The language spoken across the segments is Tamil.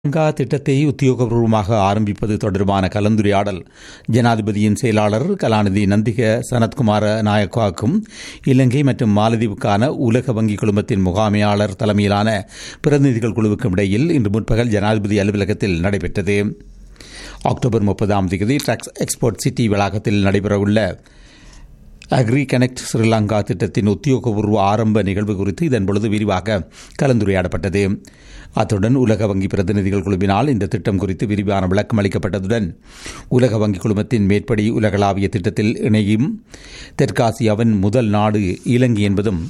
கங்கா திட்டத்தை உத்தியோகபூர்வமாக ஆரம்பிப்பது தொடர்பான கலந்துரையாடல் ஜனாதிபதியின் செயலாளர் கலாநிதி நந்திக சனத்குமார நாயக்காவுக்கும் இலங்கை மற்றும் மாலத்தீவுக்கான உலக வங்கி குழுமத்தின் முகாமையாளர் தலைமையிலான பிரதிநிதிகள் குழுவுக்கும் இடையில் இன்று முற்பகல் ஜனாதிபதி அலுவலகத்தில் நடைபெற்றது அக்டோபர் முப்பதாம் தேதி ட்ரக்ஸ் எக்ஸ்போர்ட் சிட்டி வளாகத்தில் நடைபெறவுள்ள அக்ரி கனெக்ட் ஸ்ரீலங்கா திட்டத்தின் உத்தியோகபூர்வ ஆரம்ப நிகழ்வு குறித்து இதன்பொழுது விரிவாக கலந்துரையாடப்பட்டது அத்துடன் உலக வங்கி பிரதிநிதிகள் குழுவினால் இந்த திட்டம் குறித்து விரிவான விளக்கம் அளிக்கப்பட்டதுடன் உலக வங்கி குழுமத்தின் மேற்படி உலகளாவிய திட்டத்தில் இணையும் தெற்காசியாவின் முதல் நாடு இலங்கை என்பதும்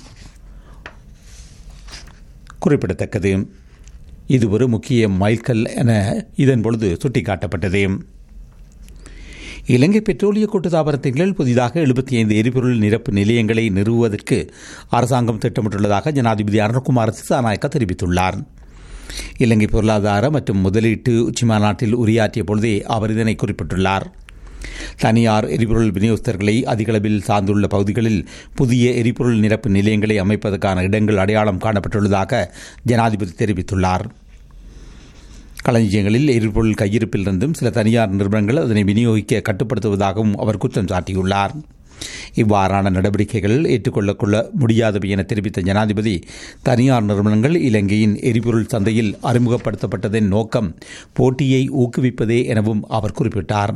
குறிப்பிடத்தக்கது இது ஒரு முக்கிய மைல்கல் என இதன்பொழுது சுட்டிக்காட்டப்பட்டது இலங்கை பெட்ரோலிய கூட்டுத்தாபனத்தின் கீழ் புதிதாக எழுபத்தி ஐந்து எரிபொருள் நிரப்பு நிலையங்களை நிறுவுவதற்கு அரசாங்கம் திட்டமிட்டுள்ளதாக ஜனாதிபதி அருண்குமார் திசாநாயக்க தெரிவித்துள்ளார் இலங்கை பொருளாதார மற்றும் முதலீட்டு உச்சிமாநாட்டில் உரையாற்றிய பொழுதே அவர் இதனை குறிப்பிட்டுள்ளார் தனியார் எரிபொருள் விநியோகஸ்தர்களை அதிகளவில் சார்ந்துள்ள பகுதிகளில் புதிய எரிபொருள் நிரப்பு நிலையங்களை அமைப்பதற்கான இடங்கள் அடையாளம் காணப்பட்டுள்ளதாக ஜனாதிபதி தெரிவித்துள்ளார் களஞ்சியங்களில் எரிபொருள் கையிருப்பிலிருந்தும் சில தனியார் நிறுவனங்கள் அதனை விநியோகிக்க கட்டுப்படுத்துவதாகவும் அவர் குற்றம் சாட்டியுள்ளார் இவ்வாறான நடவடிக்கைகள் ஏற்றுக்கொள்ளக்கொள்ள முடியாதவை என தெரிவித்த ஜனாதிபதி தனியார் நிறுவனங்கள் இலங்கையின் எரிபொருள் சந்தையில் அறிமுகப்படுத்தப்பட்டதன் நோக்கம் போட்டியை ஊக்குவிப்பதே எனவும் அவர் குறிப்பிட்டார்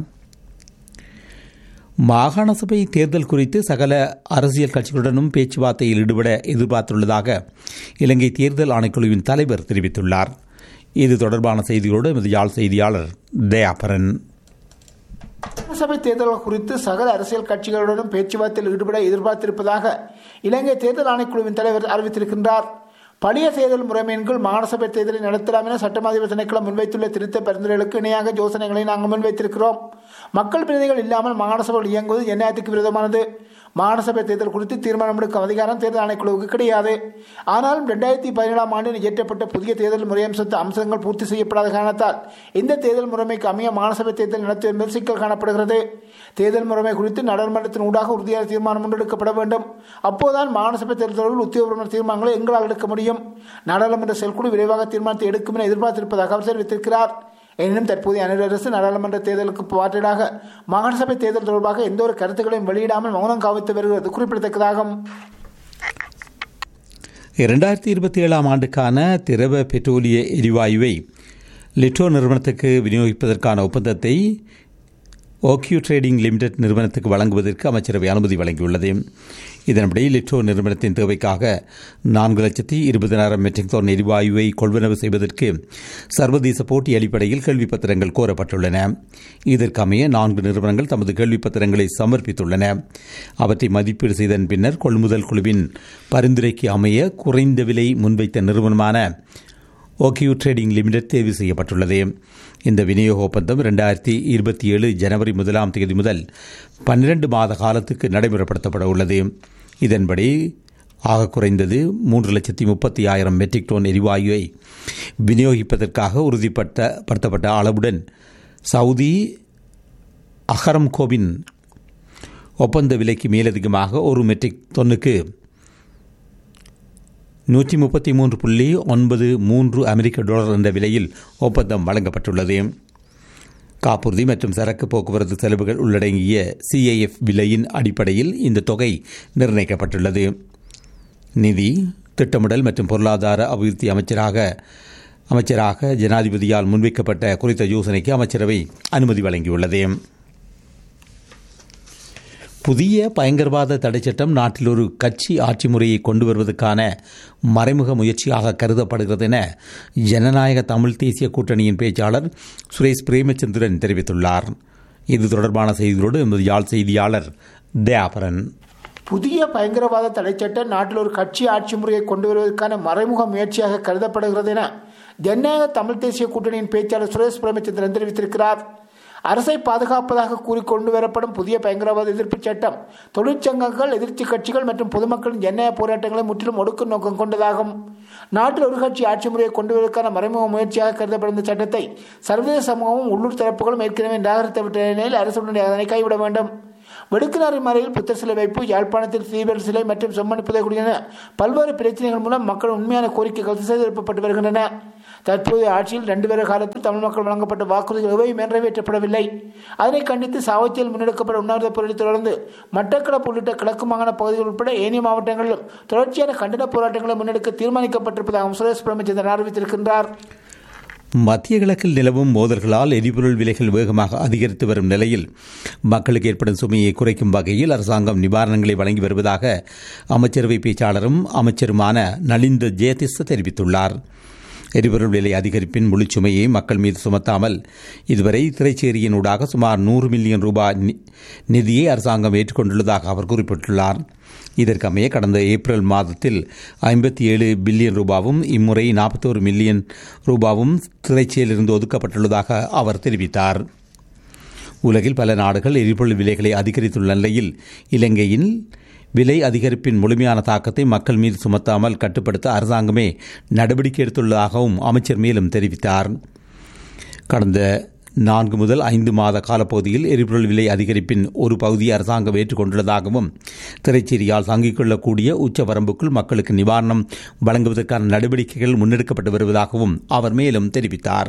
மாகாண சபை தேர்தல் குறித்து சகல அரசியல் கட்சிகளுடனும் பேச்சுவார்த்தையில் ஈடுபட எதிர்பார்த்துள்ளதாக இலங்கை தேர்தல் ஆணைக்குழுவின் தலைவர் தெரிவித்துள்ளார் இது தொடர்பான செய்திகளோடு எமது யாழ் செய்தியாளர் தயாபரன் சபை தேர்தல்கள் குறித்து சகல அரசியல் கட்சிகளுடனும் பேச்சுவார்த்தையில் ஈடுபட எதிர்பார்த்திருப்பதாக இலங்கை தேர்தல் ஆணைக்குழுவின் தலைவர் அறிவித்திருக்கின்றார் பழைய தேர்தல் முறைமையின் கீழ் மாகாணசபை தேர்தலை நடத்தலாம் என சட்டமாதிபர் திணைக்களம் முன்வைத்துள்ள திருத்த பரிந்துரைகளுக்கு இணையாக யோசனைகளை நாங்கள் முன்வைத்திருக்கிறோம் மக்கள் பிரதிகள் இல்லாமல் மாகாணசபைகள் இயங்குவது ஜனநாயகத்துக்கு விரோதமானது மாகாணசபை தேர்தல் குறித்து தீர்மானம் எடுக்கும் அதிகாரம் தேர்தல் ஆணைக்குழுவுக்கு கிடையாது ஆனாலும் இரண்டாயிரத்தி பதினேழாம் ஆண்டில் இயற்றப்பட்ட புதிய தேர்தல் முறையம்சத்து அம்சங்கள் பூர்த்தி செய்யப்படாத காரணத்தால் இந்த தேர்தல் முறைமைக்கு அமைய மாகாணசபை தேர்தல் நடத்தும் என்பது சிக்கல் காணப்படுகிறது தேர்தல் முறைமை குறித்து நாடாளுமன்றத்தின் ஊடாக உறுதியான தீர்மானம் முன்னெடுக்கப்பட வேண்டும் அப்போதுதான் மாகாணசபை தேர்தல்கள் உத்தியோகபூர்வ தீர்மானங்களை எங்களால் எடுக்க முடியும் நாடாளுமன்ற செயற்குழு விரைவாக தீர்மானத்தை எடுக்கும் என எதிர்பார்த்திருப்பதாக அவர் தெரிவித்திருக்கிறார் எனினும் தற்போதைய அணில் அரசு நாடாளுமன்ற தேர்தலுக்கு மாற்றீடாக மாகாண சபை தேர்தல் தொடர்பாக எந்த ஒரு கருத்துக்களையும் வெளியிடாமல் மௌனம் காவித்து வருகிறது குறிப்பிடத்தக்கதாகும் இரண்டாயிரத்தி இருபத்தி ஏழாம் ஆண்டுக்கான திரவ பெட்ரோலிய எரிவாயுவை லிட்டோ நிறுவனத்துக்கு விநியோகிப்பதற்கான ஒப்பந்தத்தை ஓக்யூ ட்ரேடிங் லிமிடெட் நிறுவனத்துக்கு வழங்குவதற்கு அமைச்சரவை அனுமதி வழங்கியுள்ளது இதன்படி லிட்டோ நிறுவனத்தின் தேவைக்காக நான்கு லட்சத்தி இருபதினாயிரம் மெட்ரிக் டன் எரிவாயுவை கொள்வனவு செய்வதற்கு சர்வதேச போட்டி அடிப்படையில் கேள்வி பத்திரங்கள் கோரப்பட்டுள்ளன இதற்கமைய நான்கு நிறுவனங்கள் தமது கேள்வி பத்திரங்களை சமர்ப்பித்துள்ளன அவற்றை மதிப்பீடு செய்தன் பின்னர் கொள்முதல் குழுவின் பரிந்துரைக்கு அமைய குறைந்த விலை முன்வைத்த நிறுவனமான ஓகியூ ட்ரேடிங் லிமிடெட் தேர்வு செய்யப்பட்டுள்ளது இந்த விநியோக ஒப்பந்தம் இரண்டாயிரத்தி இருபத்தி ஏழு ஜனவரி முதலாம் தேதி முதல் பன்னிரண்டு மாத காலத்துக்கு நடைமுறைப்படுத்தப்பட உள்ளது இதன்படி ஆக குறைந்தது மூன்று லட்சத்தி முப்பத்தி ஆயிரம் மெட்ரிக் டன் எரிவாயுவை விநியோகிப்பதற்காக உறுதிப்படுத்தப்பட்ட அளவுடன் சவுதி அஹரம்கோவின் ஒப்பந்த விலைக்கு மேலதிகமாக ஒரு மெட்ரிக் தொன்னுக்கு நூற்றி முப்பத்தி மூன்று புள்ளி ஒன்பது மூன்று அமெரிக்க டாலர் என்ற விலையில் ஒப்பந்தம் வழங்கப்பட்டுள்ளது காப்புறுதி மற்றும் சரக்கு போக்குவரத்து செலவுகள் உள்ளடங்கிய சிஐஎஃப் விலையின் அடிப்படையில் இந்த தொகை நிர்ணயிக்கப்பட்டுள்ளது நிதி திட்டமிடல் மற்றும் பொருளாதார அபிவிருத்தி அமைச்சராக அமைச்சராக ஜனாதிபதியால் முன்வைக்கப்பட்ட குறித்த யோசனைக்கு அமைச்சரவை அனுமதி வழங்கியுள்ளது புதிய பயங்கரவாத தடைச்சட்டம் நாட்டில் ஒரு கட்சி ஆட்சி முறையை கொண்டு வருவதற்கான மறைமுக முயற்சியாக கருதப்படுகிறது என ஜனநாயக தமிழ் தேசிய கூட்டணியின் பேச்சாளர் சுரேஷ் பிரேமச்சந்திரன் தெரிவித்துள்ளார் இது தொடர்பான செய்திகளோடு எமது யாழ் செய்தியாளர் தயாபரன் புதிய பயங்கரவாத தடைச்சட்டம் நாட்டில் ஒரு கட்சி ஆட்சி முறையை கொண்டு வருவதற்கான மறைமுக முயற்சியாக கருதப்படுகிறது என ஜனநாயக தமிழ் தேசிய கூட்டணியின் பேச்சாளர் சுரேஷ் பிரேமச்சந்திரன் தெரிவித்திருக்கிறார் அரசை பாதுகாப்பதாக கூறி கொண்டு வரப்படும் புதிய பயங்கரவாத எதிர்ப்பு சட்டம் தொழிற்சங்கங்கள் எதிர்ச்சி கட்சிகள் மற்றும் பொதுமக்களின் ஜனநாயக போராட்டங்களை முற்றிலும் ஒடுக்கும் நோக்கம் கொண்டதாகும் நாட்டில் ஒரு கட்சி ஆட்சி முறையை கொண்டு வருவதற்கான மறைமுக முயற்சியாக கருதப்படும் இந்த சட்டத்தை சர்வதேச சமூகமும் உள்ளூர் தரப்புகளும் ஏற்கனவே நிராகரித்து விட்ட நிலையில் அரசு அதனை கைவிட வேண்டும் வெடுக்கினாரி மறையில் புத்தர் சிலை வைப்பு யாழ்ப்பாணத்தில் சீவல் சிலை மற்றும் செம்மணி புதைக்குடி என பல்வேறு பிரச்சனைகள் மூலம் மக்கள் உண்மையான கோரிக்கைகள் திசை திருப்பப்பட்டு வருகின்றன தற்போதைய ஆட்சியில் ரெண்டு பேர காலத்தில் தமிழ் மக்கள் வழங்கப்பட்ட வாக்குறுதிகள் எவையும் நிறைவேற்றப்படவில்லை அதனை கண்டித்து சாவச்சியில் முன்னெடுக்கப்பட்ட உண்ணாவிரத போராட்டத்தை தொடர்ந்து மட்டக்களப்பு உள்ளிட்ட கிழக்கு மாகாண பகுதிகள் உட்பட ஏனைய மாவட்டங்களிலும் தொடர்ச்சியான கண்டன போராட்டங்களை முன்னெடுக்க தீர்மானிக்கப்பட்டிருப்பதாக சுரேஷ் பிரமச்சந்திரன் அறிவித்திருக்கின்றார் மத்திய கிழக்கில் நிலவும் மோதல்களால் எரிபொருள் விலைகள் வேகமாக அதிகரித்து வரும் நிலையில் மக்களுக்கு ஏற்படும் சுமையை குறைக்கும் வகையில் அரசாங்கம் நிவாரணங்களை வழங்கி வருவதாக அமைச்சரவை பேச்சாளரும் அமைச்சருமான நலிந்த ஜெயதிஸ் தெரிவித்துள்ளார் எரிபொருள் விலை அதிகரிப்பின் முழு சுமையை மக்கள் மீது சுமத்தாமல் இதுவரை திரைச்சேரியினூடாக சுமார் நூறு மில்லியன் ரூபாய் நிதியை அரசாங்கம் ஏற்றுக்கொண்டுள்ளதாக அவர் குறிப்பிட்டுள்ளார் இதற்கமைய கடந்த ஏப்ரல் மாதத்தில் ஐம்பத்தி ஏழு பில்லியன் ரூபாவும் இம்முறை நாற்பத்தோரு மில்லியன் ரூபாவும் திரைச்சியிலிருந்து ஒதுக்கப்பட்டுள்ளதாக அவர் தெரிவித்தார் உலகில் பல நாடுகள் எரிபொருள் விலைகளை அதிகரித்துள்ள நிலையில் இலங்கையின் விலை அதிகரிப்பின் முழுமையான தாக்கத்தை மக்கள் மீது சுமத்தாமல் கட்டுப்படுத்த அரசாங்கமே நடவடிக்கை எடுத்துள்ளதாகவும் அமைச்சர் மேலும் தெரிவித்தார் கடந்த நான்கு முதல் ஐந்து மாத காலப்பகுதியில் எரிபொருள் விலை அதிகரிப்பின் ஒரு பகுதியை அரசாங்கம் ஏற்றுக்கொண்டுள்ளதாகவும் திரைச்சேரியால் தாங்கிக் கொள்ளக்கூடிய உச்ச வரம்புக்குள் மக்களுக்கு நிவாரணம் வழங்குவதற்கான நடவடிக்கைகள் முன்னெடுக்கப்பட்டு வருவதாகவும் அவர் மேலும் தெரிவித்தார்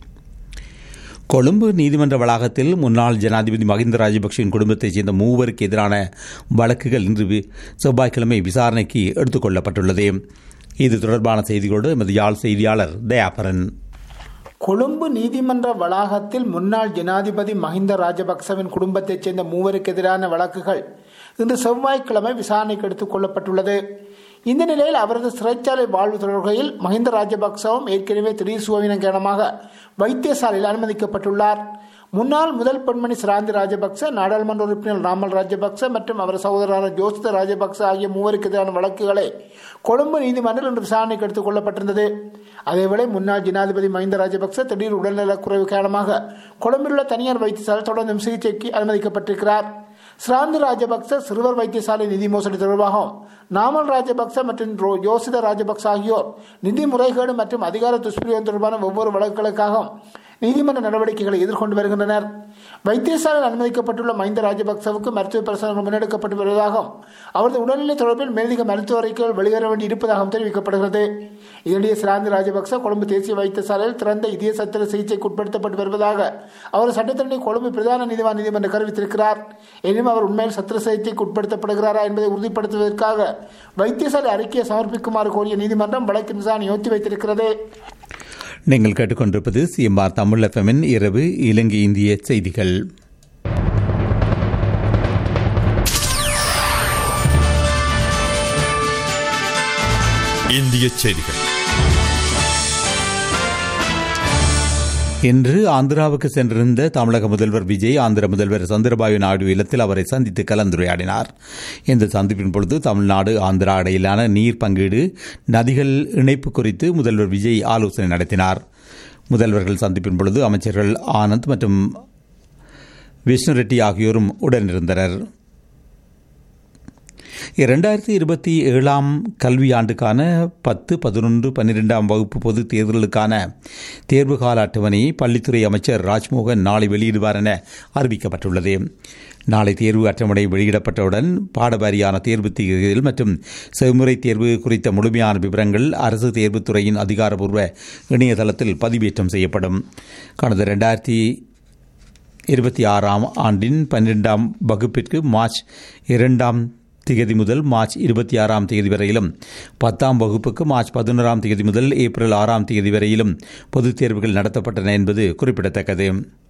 கொழும்பு நீதிமன்ற வளாகத்தில் முன்னாள் ஜனாதிபதி மஹிந்த ராஜபக்சேவின் குடும்பத்தைச் சேர்ந்த மூவருக்கு எதிரான வழக்குகள் இன்று செவ்வாய்க்கிழமை விசாரணைக்கு எடுத்துக் கொள்ளப்பட்டுள்ளது இது தொடர்பான செய்திகளோடு எமது யாழ் செய்தியாளர் தயாபரன் கொழும்பு நீதிமன்ற வளாகத்தில் முன்னாள் ஜனாதிபதி மஹிந்த ராஜபக்சவின் குடும்பத்தைச் சேர்ந்த மூவருக்கு எதிரான வழக்குகள் இன்று செவ்வாய்க்கிழமை விசாரணைக்கு எடுத்துக் கொள்ளப்பட்டுள்ளது இந்த நிலையில் அவரது சிறைச்சாலை வாழ்வு தொடர்கையில் மஹிந்த ராஜபக்சவும் ஏற்கனவே திடீர் சுகவீனம் காரணமாக வைத்தியசாலையில் அனுமதிக்கப்பட்டுள்ளார் முன்னாள் முதல் பெண்மணி சிராந்தி ராஜபக்ச நாடாளுமன்ற உறுப்பினர் ராமல் ராஜபக்ச மற்றும் அவர் சகோதரரான ஜோசித ராஜபக்ச ஆகிய மூவருக்கு எதிரான வழக்குகளை கொழும்பு நீதிமன்றம் இன்று விசாரணைக்கு எடுத்துக் கொள்ளப்பட்டிருந்தது அதேவேளை முன்னாள் ஜனாதிபதி மஹிந்த ராஜபக்ச திடீர் உடல்நலக்குறைவு காரணமாக கொழும்பில் உள்ள தனியார் வைத்தியசாலை தொடர்ந்தும் சிகிச்சைக்கு அனுமதிக்கப்பட்டிருக்கிறார் சிராந்தி ராஜபக்ச சிறுவர் வைத்தியசாலை நிதி மோசடி தொடர்பாகவும் நாமல் ராஜபக்ச மற்றும் யோசித ராஜபக்ச ஆகியோர் நிதி முறைகேடு மற்றும் அதிகார துஷ்பிரயோகம் தொடர்பான ஒவ்வொரு வழக்குகளுக்காகவும் நீதிமன்ற நடவடிக்கைகளை எதிர்கொண்டு வருகின்றனர் வைத்தியசாலையில் அனுமதிக்கப்பட்டுள்ள மஹிந்த ராஜபக்சவுக்கு மருத்துவ பரிசோதனைகள் முன்னெடுக்கப்பட்டு வருவதாகவும் அவரது உடல்நிலை தொடர்பில் மேலதிக மருத்துவ அறிக்கைகள் வெளியேற வேண்டி இருப்பதாகவும் தெரிவிக்கப்படுகிறது இதனிடையே சிராந்தி ராஜபக்ச கொழும்பு தேசிய வைத்தியசாலையில் திறந்த இதய சத்திர சிகிச்சைக்கு உட்படுத்தப்பட்டு வருவதாக அவர் சட்டத்தரணி கொழும்பு பிரதான நீதிவான் நீதிமன்றம் அறிவித்திருக்கிறார் எனினும் அவர் உண்மையில் சத்திர சிகிச்சைக்கு உட்படுத்தப்படுகிறாரா என்பதை உறுதிப்படுத்துவதற்காக வைத்தியசாலை அறிக்கையை சமர்ப்பிக்குமாறு கோரிய நீதிமன்றம் வழக்கு விசாரணை ஒத்தி வைத்திருக்கிறது நீங்கள் கேட்டுக்கொண்டிருப்பது சிஎம்ஆர் தமிழ் எஃப்எம்மின் இரவு இலங்கை இந்திய செய்திகள் இந்திய செய்திகள் இன்று ஆந்திராவுக்கு சென்றிருந்த தமிழக முதல்வர் விஜய் ஆந்திர முதல்வர் சந்திரபாபு நாயுடு இல்லத்தில் அவரை சந்தித்து கலந்துரையாடினார் இந்த சந்திப்பின் பொழுது தமிழ்நாடு ஆந்திரா இடையிலான நீர் பங்கீடு நதிகள் இணைப்பு குறித்து முதல்வர் விஜய் ஆலோசனை நடத்தினார் முதல்வர்கள் சந்திப்பின் பொழுது அமைச்சர்கள் ஆனந்த் மற்றும் விஷ்ணு ரெட்டி ஆகியோரும் உடனிருந்தனர் இரண்டாயிரத்தி இருபத்தி ஏழாம் கல்வியாண்டுக்கான பத்து பதினொன்று பன்னிரெண்டாம் வகுப்பு பொதுத் தேர்தலுக்கான தேர்வு கால அட்டவணையை பள்ளித்துறை அமைச்சர் ராஜ்மோகன் நாளை வெளியிடுவார் என அறிவிக்கப்பட்டுள்ளது நாளை தேர்வு அட்டவணை வெளியிடப்பட்டவுடன் பாடவாரியான தேர்வு தேதிகள் மற்றும் செவ்முறை தேர்வு குறித்த முழுமையான விவரங்கள் அரசு தேர்வுத்துறையின் அதிகாரப்பூர்வ இணையதளத்தில் பதிவேற்றம் செய்யப்படும் கடந்த ரெண்டாயிரத்தி இருபத்தி ஆறாம் ஆண்டின் பன்னிரெண்டாம் வகுப்பிற்கு மார்ச் இரண்டாம் தேதி முதல் மார்ச் இருபத்தி ஆறாம் தேதி வரையிலும் பத்தாம் வகுப்புக்கு மார்ச் பதினோராம் தேதி முதல் ஏப்ரல் ஆறாம் தேதி வரையிலும் பொதுத் தேர்வுகள் நடத்தப்பட்டன என்பது குறிப்பிடத்தக்கது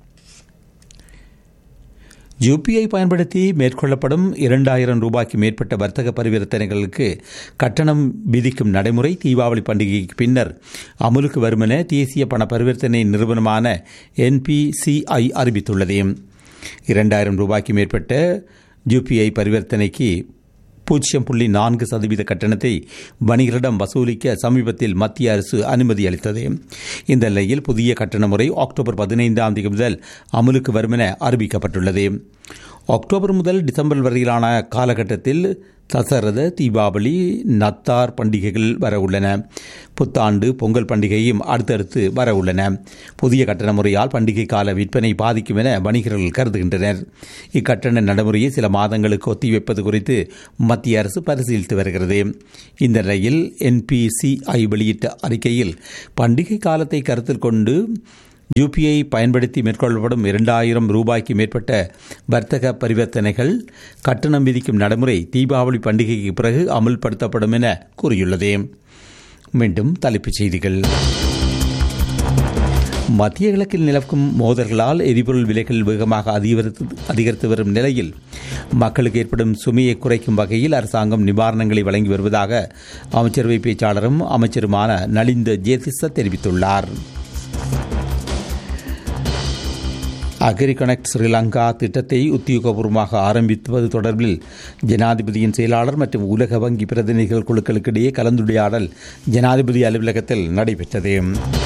யுபிஐ பயன்படுத்தி மேற்கொள்ளப்படும் இரண்டாயிரம் ரூபாய்க்கு மேற்பட்ட வர்த்தக பரிவர்த்தனைகளுக்கு கட்டணம் விதிக்கும் நடைமுறை தீபாவளி பண்டிகைக்கு பின்னர் அமலுக்கு வரும் என தேசிய பண பரிவர்த்தனை நிறுவனமான என்பிசிஐ அறிவித்துள்ளது இரண்டாயிரம் ரூபாய்க்கு மேற்பட்ட யுபிஐ பரிவர்த்தனைக்கு பூஜ்ஜியம் புள்ளி நான்கு சதவீத கட்டணத்தை வணிகரிடம் வசூலிக்க சமீபத்தில் மத்திய அரசு அனுமதி அளித்தது இந்த நிலையில் புதிய கட்டண முறை அக்டோபர் பதினைந்தாம் தேதி முதல் அமலுக்கு வரும் என அறிவிக்கப்பட்டுள்ளது அக்டோபர் முதல் டிசம்பர் வரையிலான காலகட்டத்தில் தசரத தீபாவளி நத்தார் பண்டிகைகள் வர உள்ளன புத்தாண்டு பொங்கல் பண்டிகையும் அடுத்தடுத்து வர உள்ளன புதிய கட்டண முறையால் பண்டிகை கால விற்பனை பாதிக்கும் என வணிகர்கள் கருதுகின்றனர் இக்கட்டண நடைமுறையை சில மாதங்களுக்கு ஒத்திவைப்பது குறித்து மத்திய அரசு பரிசீலித்து வருகிறது இந்த நிலையில் என்பிசிஐ வெளியிட்ட அறிக்கையில் பண்டிகை காலத்தை கருத்தில் கொண்டு யூபிஐ பயன்படுத்தி மேற்கொள்ளப்படும் இரண்டாயிரம் ரூபாய்க்கு மேற்பட்ட வர்த்தக பரிவர்த்தனைகள் கட்டணம் விதிக்கும் நடைமுறை தீபாவளி பண்டிகைக்கு பிறகு அமுல்படுத்தப்படும் என கூறியுள்ளது மீண்டும் தலைப்புச் செய்திகள் மத்திய கிழக்கில் நிலவும் மோதல்களால் எரிபொருள் விலைகள் வேகமாக அதிகரித்து அதிகரித்து வரும் நிலையில் மக்களுக்கு ஏற்படும் சுமையை குறைக்கும் வகையில் அரசாங்கம் நிவாரணங்களை வழங்கி வருவதாக அமைச்சரவை பேச்சாளரும் அமைச்சருமான நலிந்த ஜேதிச தெரிவித்துள்ளார் அக்ரி கனெக்ட் ஸ்ரீலங்கா திட்டத்தை உத்தியோகபூர்வமாக ஆரம்பிப்பது தொடர்பில் ஜனாதிபதியின் செயலாளர் மற்றும் உலக வங்கி பிரதிநிதிகள் குழுக்களுக்கிடையே கலந்துரையாடல் ஜனாதிபதி அலுவலகத்தில் நடைபெற்றது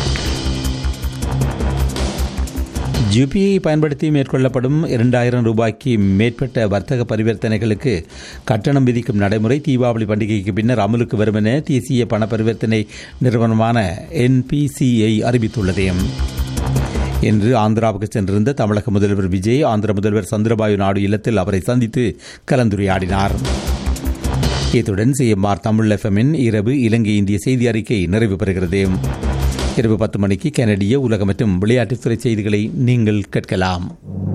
ஜிபிஐ பயன்படுத்தி மேற்கொள்ளப்படும் இரண்டாயிரம் ரூபாய்க்கு மேற்பட்ட வர்த்தக பரிவர்த்தனைகளுக்கு கட்டணம் விதிக்கும் நடைமுறை தீபாவளி பண்டிகைக்கு பின்னர் அமலுக்கு வரும் என தேசிய பண பரிவர்த்தனை நிறுவனமான என்பிசிஐ அறிவித்துள்ளது என்று ஆந்திராவுக்கு சென்றிருந்த தமிழக முதல்வர் விஜய் ஆந்திர முதல்வர் சந்திரபாபு நாயுடு இல்லத்தில் அவரை சந்தித்து கலந்துரையாடினார் இத்துடன் சிஎம்ஆர் தமிழ் எஃப்எம்மின் இரவு இலங்கை இந்திய செய்தி அறிக்கை நிறைவு பெறுகிறது இரவு பத்து மணிக்கு கனடிய உலக மற்றும் விளையாட்டுத்துறை செய்திகளை நீங்கள் கேட்கலாம்